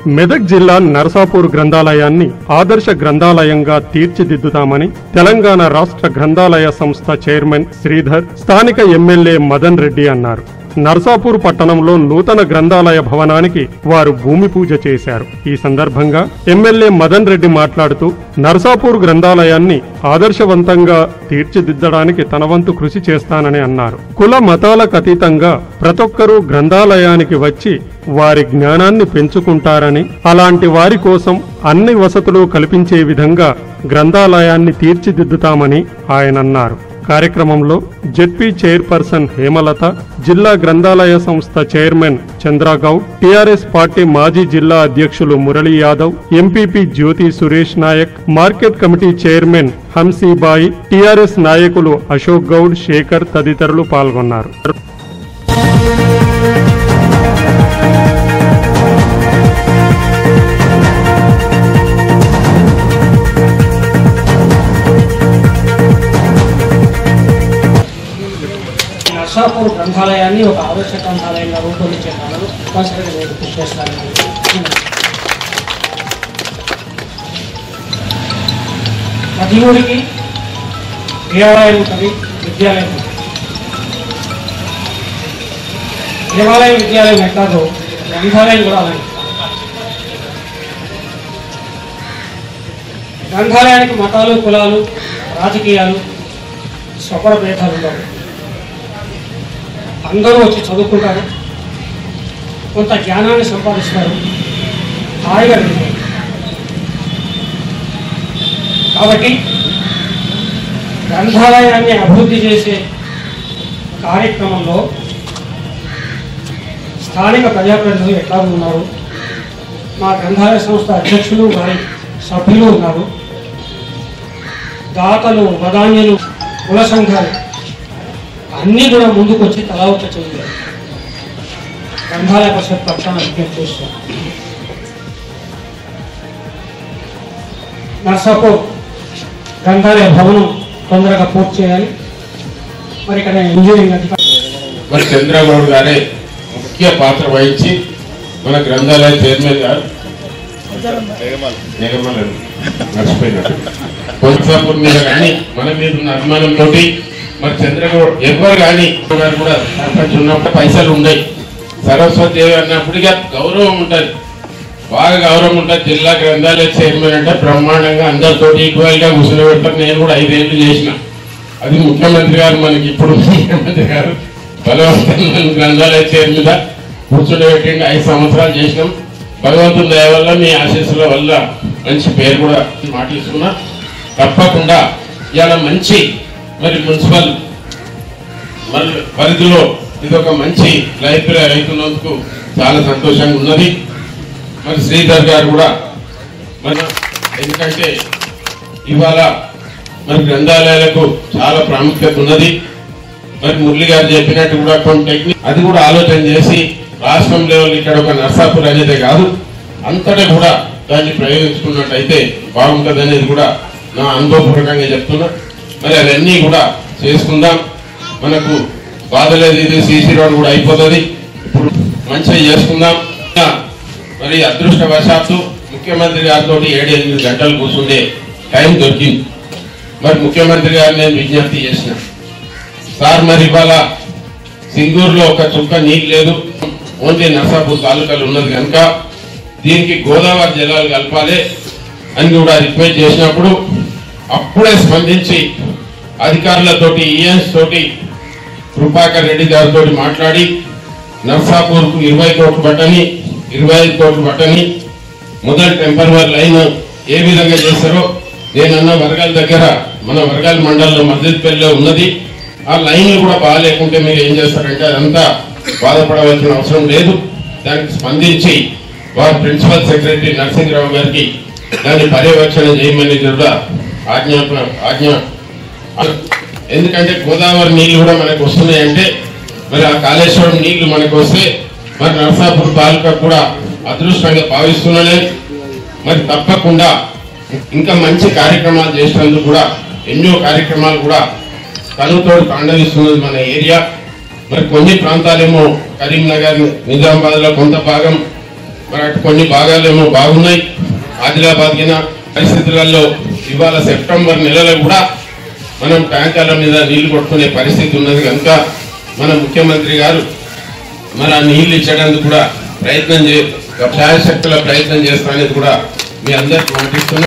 మెదక్ జిల్లా నరసాపూర్ గ్రంథాలయాన్ని ఆదర్శ గ్రంథాలయంగా తీర్చిదిద్దుతామని తెలంగాణ రాష్ట్ర గ్రంథాలయ సంస్థ చైర్మన్ శ్రీధర్ స్థానిక ఎమ్మెల్యే మదన్ రెడ్డి అన్నారు నర్సాపూర్ పట్టణంలో నూతన గ్రంథాలయ భవనానికి వారు భూమి పూజ చేశారు ఈ సందర్భంగా ఎమ్మెల్యే మదన్ రెడ్డి మాట్లాడుతూ నర్సాపూర్ గ్రంథాలయాన్ని ఆదర్శవంతంగా తీర్చిదిద్దడానికి తన వంతు కృషి చేస్తానని అన్నారు కుల మతాలకు అతీతంగా ప్రతొక్కరూ గ్రంథాలయానికి వచ్చి వారి జ్ఞానాన్ని పెంచుకుంటారని అలాంటి వారి కోసం అన్ని వసతులు కల్పించే విధంగా గ్రంథాలయాన్ని తీర్చిదిద్దుతామని ఆయన అన్నారు కార్యక్రమంలో జెడ్పీ చైర్పర్సన్ హేమలత జిల్లా గ్రంథాలయ సంస్థ చైర్మన్ చంద్రగౌడ్ టిఆర్ఎస్ పార్టీ మాజీ జిల్లా అధ్యక్షులు Murali Yadav MPP Jyothi Suresh Nayak market committee chairman Hamsibai TRS నాయకులు అశోక్ గౌడ్ శేఖర్ తదితరులు పాల్గొన్నారు నర్సాపూర్ గ్రంథాలయాన్ని ఒక ఆదర్శ గ్రంథాలయంగా రూపొందించే పనులు తప్పనిసరిగా నేను కృషి చేస్తానని ప్రతి ఊరికి దేవాలయం ఉంటుంది విద్యాలయం ఉంటుంది దేవాలయం విద్యాలయం ఎట్లాగో గ్రంథాలయం కూడా అలాగే గ్రంథాలయానికి మతాలు కులాలు రాజకీయాలు స్వపర భేదాలు ఉండవు అందరూ వచ్చి చదువుకుంటారు కొంత జ్ఞానాన్ని సంపాదిస్తారు హాయిగా వెళ్తారు కాబట్టి గ్రంథాలయాన్ని అభివృద్ధి చేసే కార్యక్రమంలో స్థానిక ప్రజాప్రతినిధులు ఎట్లా ఉన్నారు మా గ్రంథాలయ సంస్థ అధ్యక్షులు వారి సభ్యులు ఉన్నారు దాతలు వదాన్యులు కుల సంఘాలు అన్నీ కూడా ముందుకు వచ్చి తలా ఒక చెయ్యాలి గ్రంథాలయ పరిషత్ పక్షాన విజ్ఞప్తి చేస్తాం నర్సాపూర్ గ్రంథాలయ భవనం తొందరగా పూర్తి చేయాలి మరి ఇక్కడ ఇంజనీరింగ్ అధికారి మరి చంద్రబాబు గారే ముఖ్య పాత్ర వహించి మన గ్రంథాలయ చైర్మన్ గారు నిగమలు మర్చిపోయినాడు కొంచాపూర్ మీద కానీ మన మీద ఉన్న అభిమానంతో మరి చంద్రగౌడ్ ఎవరు కానీ గారు కూడా సర్పంచ్ ఉన్నప్పుడు పైసలు ఉన్నాయి సరస్వతి దేవి అన్నప్పటికీ గౌరవం ఉంటుంది బాగా గౌరవం ఉంటుంది జిల్లా గ్రంథాలయ చైర్మన్ అంటే బ్రహ్మాండంగా అందరితో ఈక్వల్ గా కూర్చుని పెడతారు నేను కూడా ఐదేళ్లు చేసిన అది ముఖ్యమంత్రి గారు మనకి ఇప్పుడు ముఖ్యమంత్రి గారు బలవంతంగా గ్రంథాలయ చైర్ మీద కూర్చోబెట్టిండి ఐదు సంవత్సరాలు చేసినాం భగవంతుని దయ వల్ల మీ ఆశీస్సుల వల్ల మంచి పేరు కూడా మాట ఇస్తున్నా తప్పకుండా ఇవాళ మంచి మరి మున్సిపల్ మరి పరిధిలో ఇది ఒక మంచి లైబ్రరీ అవుతున్నందుకు చాలా సంతోషంగా ఉన్నది మరి శ్రీధర్ గారు కూడా మరి ఎందుకంటే ఇవాళ మరి గ్రంథాలయాలకు చాలా ప్రాముఖ్యత ఉన్నది మరి మురళి గారు చెప్పినట్టు కూడా కొన్ని టెక్నిక్ అది కూడా ఆలోచన చేసి రాష్ట్రం లెవెల్ ఇక్కడ ఒక నర్సాపూర్ అనేదే కాదు అంతటా కూడా దాన్ని ప్రయోగించుకున్నట్టయితే బాగుంటుంది అనేది కూడా నా అనుభవపూర్వకంగా చెప్తున్నా మరి అవన్నీ కూడా చేసుకుందాం మనకు బాధ లేదు ఇది సీసీ రోడ్ కూడా అయిపోతుంది ఇప్పుడు మంచిగా చేసుకుందాం మరి అదృష్టవశాత్తు ముఖ్యమంత్రి గారితో ఏడు ఎనిమిది గంటలు కూర్చుండే టైం దొరికింది మరి ముఖ్యమంత్రి గారు నేను విజ్ఞప్తి చేసిన సార్ మరి ఇవాళ సింగూరులో ఒక చుక్క నీళ్ళు లేదు ఓన్లీ నర్సాపూర్ తాలూకాలు ఉన్నది కనుక దీనికి గోదావరి జలాలు కలపాలి అని కూడా రిక్వెస్ట్ చేసినప్పుడు అప్పుడే స్పందించి అధికారులతోటి ఈఎన్స్ తోటి కృపాకర్ రెడ్డి గారితో మాట్లాడి నర్సాపూర్కు ఇరవై కోట్లు పట్టని ఇరవై ఐదు కోట్లు పట్టని మొదటి టెంపరవరీ లైన్ ఏ విధంగా చేస్తారో నేనన్న వర్గాల దగ్గర మన వర్గాల మండలంలో మద్దతుపల్లిలో ఉన్నది ఆ లైన్లు కూడా బాగాలేకుంటే మీరు ఏం చేస్తారంటే అదంతా బాధపడవలసిన అవసరం లేదు దానికి స్పందించి వారి ప్రిన్సిపల్ సెక్రటరీ నరసింహరావు గారికి దాన్ని పర్యవేక్షణ చేయమని కూడా ఆజ్ఞాప ఆజ్ఞ ఎందుకంటే గోదావరి నీళ్లు కూడా మనకు వస్తున్నాయంటే మరి ఆ కాళేశ్వరం నీళ్లు మనకు వస్తే మరి నరసాపూర్ తాలూకా కూడా అదృష్టంగా భావిస్తున్నానే మరి తప్పకుండా ఇంకా మంచి కార్యక్రమాలు చేసినందుకు కూడా ఎన్నో కార్యక్రమాలు కూడా కనుతోడు తాండవిస్తున్నది మన ఏరియా మరి కొన్ని ప్రాంతాలేమో కరీంనగర్ నిజామాబాద్ లో కొంత భాగం మరి అటు కొన్ని భాగాలేమో బాగున్నాయి ఆదిలాబాద్ గిన పరిస్థితులలో ఇవాళ సెప్టెంబర్ నెలలో కూడా మనం ట్యాంకర్ల మీద నీళ్లు కొట్టుకునే పరిస్థితి ఉన్నది కనుక మన ముఖ్యమంత్రి గారు మరి ఆ నీళ్లు ఇచ్చడానికి కూడా ప్రయత్నం చే శాయశక్తుల ప్రయత్నం చేస్తానేది కూడా మీ అందరికి మాటిస్తున్నాం